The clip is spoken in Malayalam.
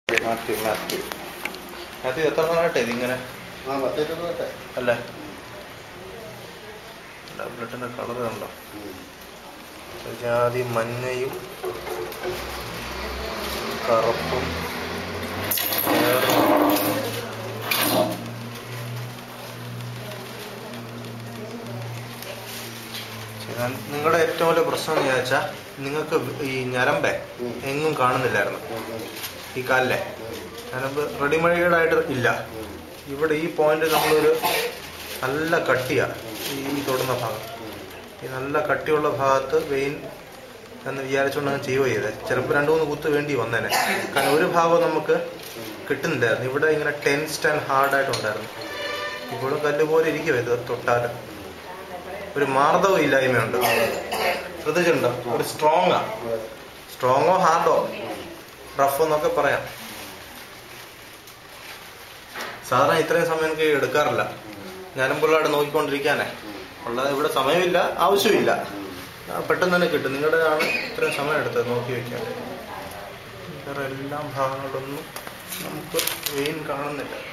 മാറ്റി മാറ്റി അത് എത്ര നാളായിട്ടേ ഇതിങ്ങനെ ആ പത്തിരുപത്തെ അല്ലേ ബ്ലഡിന്റെ കളർ കണ്ടോ ജാതി മഞ്ഞയും കറുപ്പും വേറെ ഞാൻ നിങ്ങളുടെ ഏറ്റവും വലിയ പ്രശ്നം എന്ന് ചോദിച്ചാൽ നിങ്ങൾക്ക് ഈ ഞരമ്പേ എങ്ങും കാണുന്നില്ലായിരുന്നു ഈ കാലിലെ ഞരമ്പ് റെഡിമെയ്ഡ് ആയിട്ട് ഇല്ല ഇവിടെ ഈ പോയിന്റ് നമ്മളൊരു നല്ല കട്ടിയാ ഈ തൊടുന്ന ഭാഗം ഈ നല്ല കട്ടിയുള്ള ഭാഗത്ത് വെയിൻ എന്ന് വിചാരിച്ചുകൊണ്ട് അങ്ങ് ചെയ്യുക ചെയ്തത് ചിലപ്പോൾ രണ്ട് മൂന്ന് കുത്ത് വേണ്ടി വന്നേനെ കാരണം ഒരു ഭാഗം നമുക്ക് കിട്ടുന്നില്ലായിരുന്നു ഇവിടെ ഇങ്ങനെ ടെൻസ്ഡ് ആൻഡ് ഹാർഡായിട്ടുണ്ടായിരുന്നു ഇപ്പോഴും കല്ല് പോലെ ഇരിക്കും ഇത് തൊട്ടാൽ ഒരു മാർദ്ദവം ഇല്ലായ്മയുണ്ട് ശ്രദ്ധിച്ചിട്ടുണ്ടോ ഒരു സ്ട്രോങ് ആ സ്ട്രോങ്ങോ ഹാർഡോ റഫ് എന്നൊക്കെ പറയാം സാധാരണ ഇത്രയും സമയം എനിക്ക് എടുക്കാറില്ല ഞാനും പിള്ളേരുടെ നോക്കിക്കൊണ്ടിരിക്കാനേ ഉള്ളത് ഇവിടെ സമയമില്ല ആവശ്യമില്ല ആ, പെട്ടെന്ന് തന്നെ കിട്ടും നിങ്ങളുടെതാണ് ഇത്രയും സമയം എടുത്തത് നോക്കി വെക്കാൻ വേറെ എല്ലാ ഭാഗങ്ങളിലൊന്നും നമുക്ക് വെയിൻ കാണുന്നില്ല